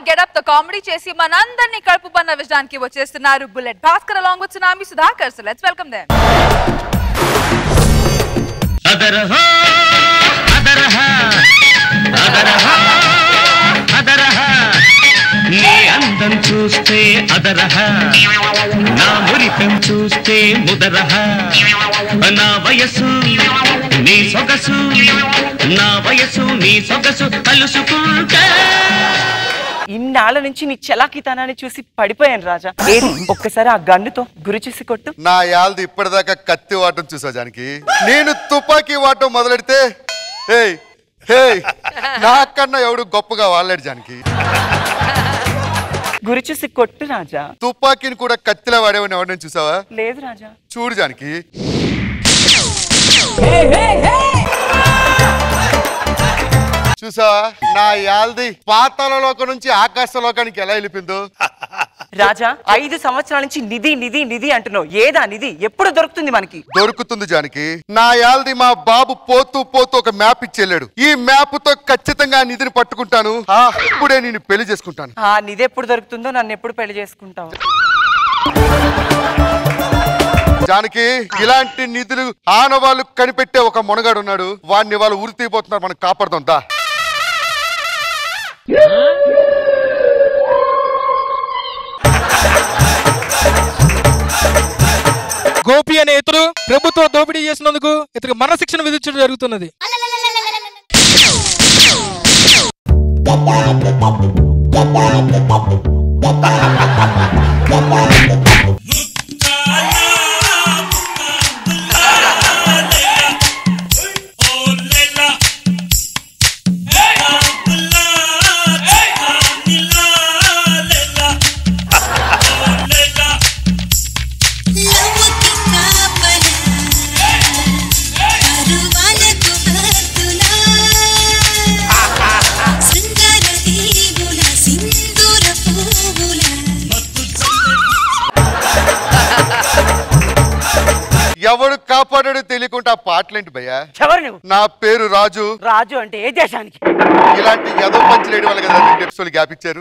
Getup తో comedy చేసి మనందరినీ కడుపు పన్న విజయానికి వచ్చేస్తున్నారు bullet Bhaskar along with tsunami Sudhakar so let's welcome them అదరహ అదరహ అదరహ అదరహ నీ అందం చూస్తే అదరహ నా మురికం చూస్తే ముదరహ నా వయసు నీ సొగసు నా వయసు నీ సొగసు కలుసుకుంటే ఇన్నాళ్ళ నుంచి నీ చలాకితనాన్ని చూసి పడిపోయాను రాజా ఏది ఒక్కసారి ఆ గన్నుతో గురి చూసి కొట్టు నా యాల్ది ఇప్పటిదాకా కత్తి వాటం చూసా జానికి నేను తుపాకీ వాటం మొదలెడితే హేయ్ హేయ్ నాకన్నా ఎవడు గొప్పగా వాళ్ళాడు జానికి గురి చూసి కొట్టు రాజా తుపాకీని కూడా కత్తిలా వాడేవని ఎవరిని చూసావా లేదు రాజా చూడు జానికి చూసావా నా యాల్ది పాతాళ లోకం నుంచి ఆకాశ లోకానికి ఎలా వెళ్ళిపోయిందో రాజా ఐదు సంవత్సరాల నుంచి నిధి నిధి నిధి అంటున్నావు ఏదా నిధి ఎప్పుడు దొరుకుతుంది మనకి దొరుకుతుంది జానికి నా యాల్ది మా బాబు పోతూ పోతూ ఒక మ్యాప్ ఇచ్చేళ్ళాడు ఈ మ్యాప్ తో ఖచ్చితంగా ఆ నిధిని పట్టుకుంటాను ఆ, ఇప్పుడే నేను పెళ్లి చేసుకుంటాను ఆ నిధి ఎప్పుడు దొరుకుతుందో నన్ను ఎప్పుడు పెళ్లి చేసుకుంటావు జానకి ఇలాంటి నిధులు ఆనవాళ్ళు కనిపెట్టే ఒక మునగాడు ఉన్నాడు వాడిని వాళ్ళు ఉరి తీయబోతున్నారు మనం కాపాడుదాం దా గోపి అనే ఇతడు ప్రభుత్వ దోపిడీ చేసినందుకు ఇతనికి మరణశిక్షణ విధించడం జరుగుతున్నది లవ్వుకి కాపలా కరువాలకు భక్తులా శృంగార దీవుల సింధూర పువ్వుల ఎవడు కాపాడాడో తెలియకుండా ఆ పాటలేంటి భయ్యా ఎవరు నువ్వు నా పేరు రాజు రాజు అంటే ఏ దేశానికి ఇలాంటి ఎదో పంచి లేడి వల్ల కదా రెండు ఎపిసోడ్ గ్యాప్ ఇచ్చారు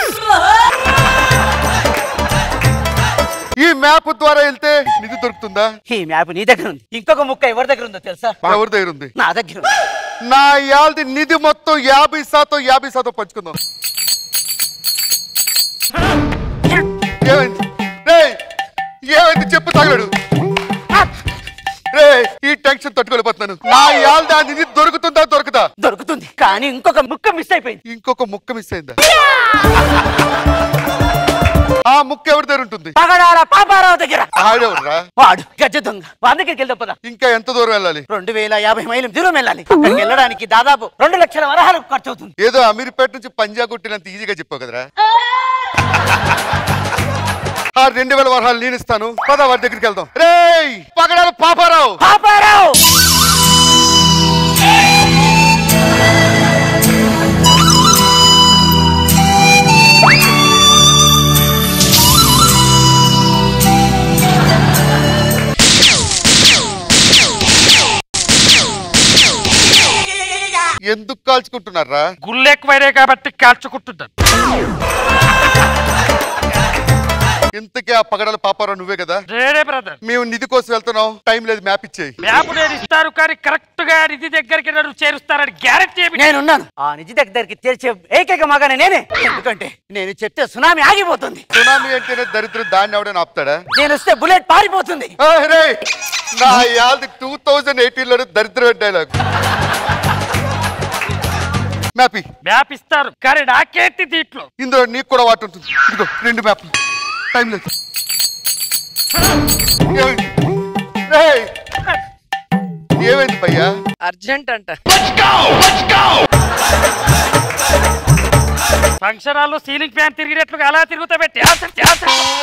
ఈ మ్యాప్ ద్వారా వెళ్తే నిధి దొరుకుతుందా ఈ మ్యాప్ నీ దగ్గర ఉంది ఇంకొక ముక్క ఎవరి దగ్గర ఉందో తెలుసా ఎవరి దగ్గర ఉంది నా దగ్గర ఉంది. నా యాల్ది నిధి మొత్తం యాభై శాతం యాభై శాతం పంచుకుందాం ఏమైంది రేయ్, ఏమైంది చెప్పు తగలడు రే ఈ టెన్షన్ తట్టుకోలేకపోతున్నాను నా యాల్ది ఆ నిధి దొరుకుతుందా దొరుకుతా దొరుకుతుంది కానీ ఇంకొక ముక్క మిస్ అయిపోయింది ఇంకొక ముక్క మిస్ అయిందా ఆ ముక్క ఎవరి దగ్గర ఉంటుంది పగడాల పాపారావు దగ్గర ఆడేవుడ్రా వాడు గజ్జ దొంగ వాడి దగ్గరికి వెళ్దాం పద ఇంకా ఎంత దూరం వెళ్ళాలి రెండు వేల యాభై మైలు దూరం వెళ్ళాలి అక్కడికి వెళ్ళడానికి దాదాపు రెండు లక్షల వరహాలకు ఖర్చు అవుతుంది ఏదో అమీర్పేట నుంచి పంజా కొట్టినంత ఈజీగా చెప్పావు కదరా ఆ రెండు వేల వరహాలు నేను ఇస్తాను పద వారి దగ్గరికి వెళ్దాం రేయ్ పగడాల పాపారావు పాపారావు ఎందుకు కాల్చుకుంటున్నారా గుళ్ళు ఎక్కువైనాయి కాబట్టి కాల్చుకుంటున్నాను ఇంతకే ఆ పగడాల పాపారావు నువ్వే కదా రేడే బ్రదర్ మేము నిధి కోసం వెళ్తున్నాం టైం లేదు మ్యాప్ ఇచ్చేయి మ్యాప్ నేను ఇస్తారు కానీ కరెక్ట్ గా నిధి దగ్గరికి నన్ను చేరుస్తారని గ్యారెంటీ నేనున్నాను ఆ నిజి దగ్గరికి తెరిచే ఏకైక మగానే నేనే ఎందుకంటే నేను చెప్తే సునామీ ఆగిపోతుంది సునామీ అంటేనే దరిద్రం దాన్ని ఎవడైనా ఆపుతాడా నేను వస్తే బుల్లెట్ పారిపోతుంది ఆ, రేయ్ నా యాల్ది టూ థౌజండ్ ఎయిటీన్ లో దరిద్రం డైలాగ్ మ్యాపి మ్యాప్ ఇస్తారు కానీ నాకేంటి దీంట్లో ఇందులో నీకు కూడా వాటి ఉంటుంది ఇదిగో రెండు మ్యాప్లు టైం లేదు ఏమైంది? రేయ్! ఏమైంది భయ్యా అర్జెంట్ అంట ఫంక్షన్ హాల్లో సీలింగ్ ఫ్యాన్ తిరిగినట్లుగా అలా తిరుగుతా పెట్టి ఆన్సర్ చే, ఆన్సర్ చే.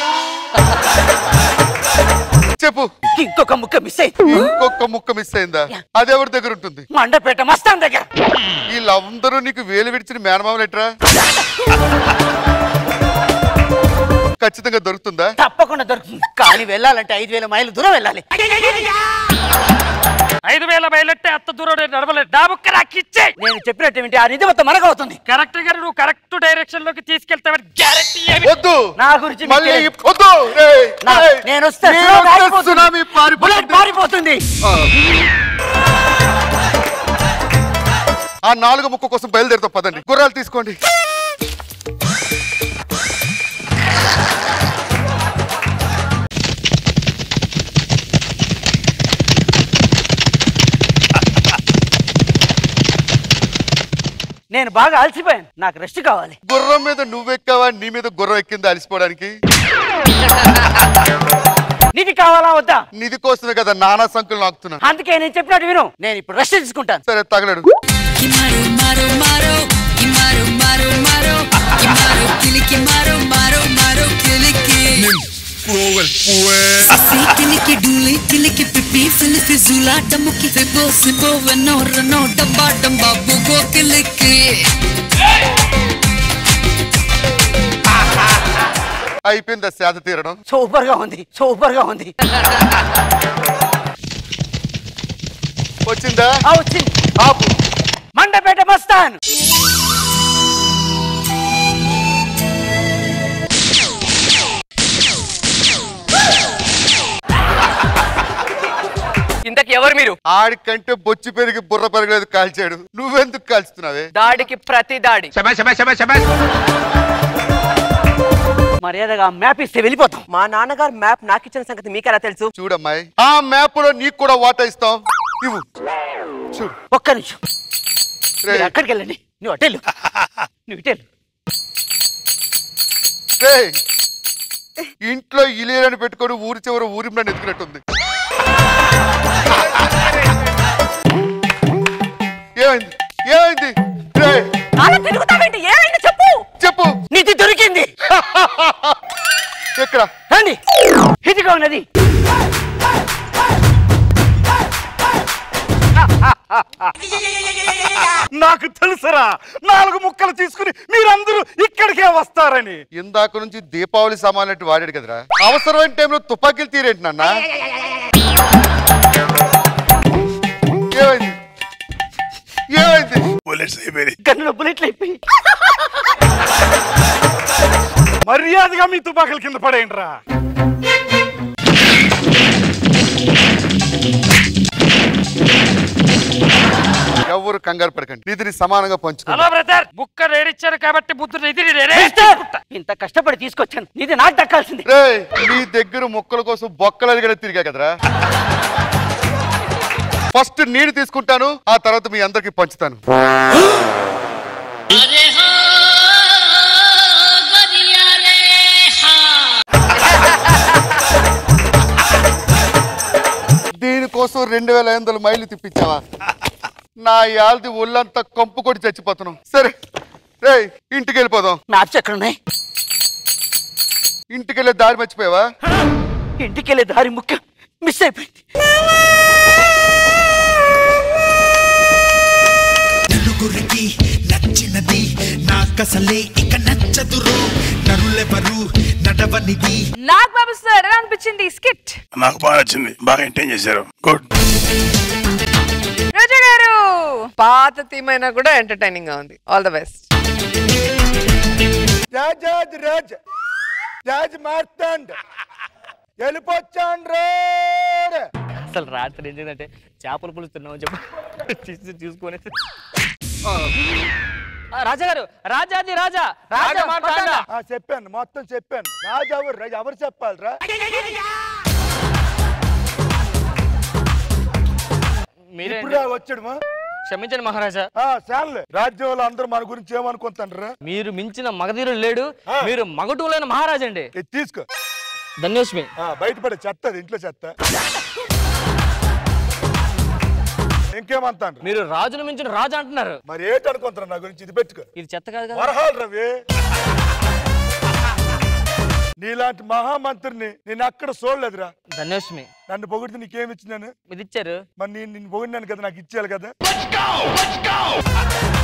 చెప్పు ఇంకొక ముక్క మిస్ అయింది ఇంకొక ముక్క మిస్ అయిందా అది ఎవరి దగ్గర ఉంటుంది మండపేట మస్తాన్ దగ్గర వీళ్ళందరూ నీకు వేలు విడిచిన మేనమామలు ఎట్రా ఖచ్చితంగా దొరుకుతుందా తప్పకుండా దొరుకుతుంది కానీ వెళ్ళాలంటే ఐదు వేల మైలు దూరం వెళ్ళాలి ఐదు వేల బయలెట్టే అత్త దూరం నడవలేదు డాబుక్క నాకు ఇచ్చే నేను చెప్పినట్టు వింటే ఆ నిధి మొత్తం మనకు అవుతుంది కరెక్ట్ గా నువ్వు కరెక్ట్ డైరెక్షన్ లోకి తీసుకెళ్తావని గ్యారెంటీ వద్దు నా గురించి మీకు మళ్ళీ తెలియదు. ఇప్- వద్దు రేయ్, నా- రేయ్. నేను వస్తే నేను సునామీ వస్తే ఆగిపోతుంది. సునామీ బుల్లెట్ పారిపోతుంది పారిపోతుంది ఆ నాలుగు ముక్క కోసం బయలుదేరుతాం పదండి గుర్రాలు తీసుకోండి నేను బాగా అలసిపోయాను నాకు రెస్ట్ కావాలి గుర్రం మీద నువ్వెక్కావా నీ మీద గుర్రం ఎక్కింది అలిసిపోవడానికి నిధి కావాలా వద్దా నిధి కోసమే కదా నానా సంకులు నాకుతున్నా అందుకే నేను చెప్పినట్టు విను నేను ఇప్పుడు రెస్ట్ తీసుకుంటాను సరే తగలడు Que maro, maro, maro, que maro, maro, maro, que maro, kili, que maro, maro, maro, kili, que. Sisi, kili, que duli, kili, que pipi, fili, fizula, damu, que fibo, sibo, veno, reno, damba, damba, bugo, kili, que. అయిపోయింది సేద తీరడం super గా ఉంది super గా ఉంది వచ్చిందా ఆ, వచ్చింది ఆపు మండపేట మస్తాన్ ఇంతకు ఎవరు మీరు ఆడికంటే బొచ్చి పెరిగి బుర్ర పెరగలేదు కాల్చాడు నువ్వెందుకు కాల్చుతున్నావే దాడికి ప్రతి దాడి మర్యాదగా మ్యాప్ ఇస్తే వెళ్ళిపోతాం మా నాన్నగారు మ్యాప్ నాకు ఇచ్చిన సంగతి మీకెలా తెలుసు చూడమ్మాయి ఆ మ్యాప్ లో నీకు కూడా వాటా ఇస్తాం ఇవ్వు చూడు ఒక్క నిమిషం రే, మీరు అక్కడికి వెళ్ళండి నువ్వు అటెళ్ళు నువ్వు ఇటెళ్ళు రే. ఇంట్లో ఇలేరని పెట్టుకొని ఊరి చివర ఊరి మీద ఎత్తుకున్నట్టుంది ఏమైంది ఏమైంది రే అలా తిరుగుతావేంటి ఏమైంది చెప్పు చెప్పు నిధి దొరికింది ఎక్కడ రండి ఇదిగా ఉన్నది నాకు తెలుసురా నాలుగు ముక్కలు తీసుకుని మీరందరూ ఇక్కడికే వస్తారని ఇందాక నుంచి దీపావళి సామాన్లు వాడాడు కదరా అవసరమైన టైంలో తుపాకీలు తీరేంటి నాన్న ఏమైంది ఏమైంది గన్నులో బుల్లెట్లు అయిపోయి మర్యాదగా మీ తుపాకుల కింద పడేయండి రా ఎవరు కంగారు పడకండి నిధిని సమానంగా పంచుకోండి హలో బ్రదర్ ముక్క రేడిచ్చారు కాబట్టి బుద్ధుడు ఇది మిస్టర్, ఇంత కష్టపడి తీసుకొచ్చాను ఇది నాకు దక్కాల్సింది రే నీ దగ్గర మొక్కల కోసం బొక్కలు అడిగిన తిరిగా కదరా ఫస్ట్ నేను తీసుకుంటాను ఆ తర్వాత మీ అందరికి పంచుతాను దీనికోసం రెండు వేల ఐదు వందల మైళ్ళు తిప్పించావా నా యాల్ది ఒళ్ళంతా కంపు కొట్టి చచ్చిపోతున్నాం సరే రే ఇంటికి వెళ్ళిపోదాం మ్యాప్స్ ఎక్కడున్నాయి ఇంటికి వెళ్ళే దారి మర్చిపోయావా ఇంటికి వెళ్ళే దారి ముఖ్యం మిస్ అయిపోయింది నలుగురికి నచ్చినది నాకసలే ఇక నచ్చదురో నరులెవరు నడవనిది నాగ్ బాబు సార్ ఎలా అనిపించింది స్కిట్ నాకు బాగా నచ్చింది బాగా ఎంటైన్ చేశారు గుడ్ రోజా గారు పాత థీమ్ అయినా కూడా ఎంటర్టైనింగ్ గా ఉంది ఆల్ ద బెస్ట్ రాజాజ్ రాజ్ రాజ్ మార్తాండ్ వెళ్ళిపోచ్చాండ్ రే అసలు రాత్రి ఏం జరిగిందంటే చేపలు పులుస్తున్నామని చెప్పి తీసి చూసుకొని రాజా గారు రాజాది రాజా రాజా మాట్లాడా ఆ, చెప్పాను మొత్తం చెప్పాను రాజు ఎవరు రాజు ఎవరు చెప్పాలిరా మీరే ఇప్పుడు వచ్చాడు మా క్షమించండి మహారాజా చాలే రాజ్యంలో అందరూ మన గురించి ఏమనుకుంటారా మీరు మించిన మగధీరుడు లేడు మీరు మగటూలైన మహారాజా అండి తీసుకో ధన్యోస్మి ఆ, బయటపడే చెత్త అది ఇంట్లో చెత్త ఇంకేమంటాను మీరు రాజును మించిన రాజు అంటున్నారు మరి ఏంటి అనుకుంటారు నా గురించి ఇది పెట్టుకో ఇది చెత్త కాదు కదా వరహాలు రవి నీలాంటి మహామంత్రిని నేను అక్కడ చూడలేదురా ధన్యోస్మి నన్ను పొగిడితే నీకేమి ఇచ్చినాను ఇది ఇచ్చారు మరి నేను నిన్ను పొగిడినాను కదా నాకు ఇచ్చేయాలి కదా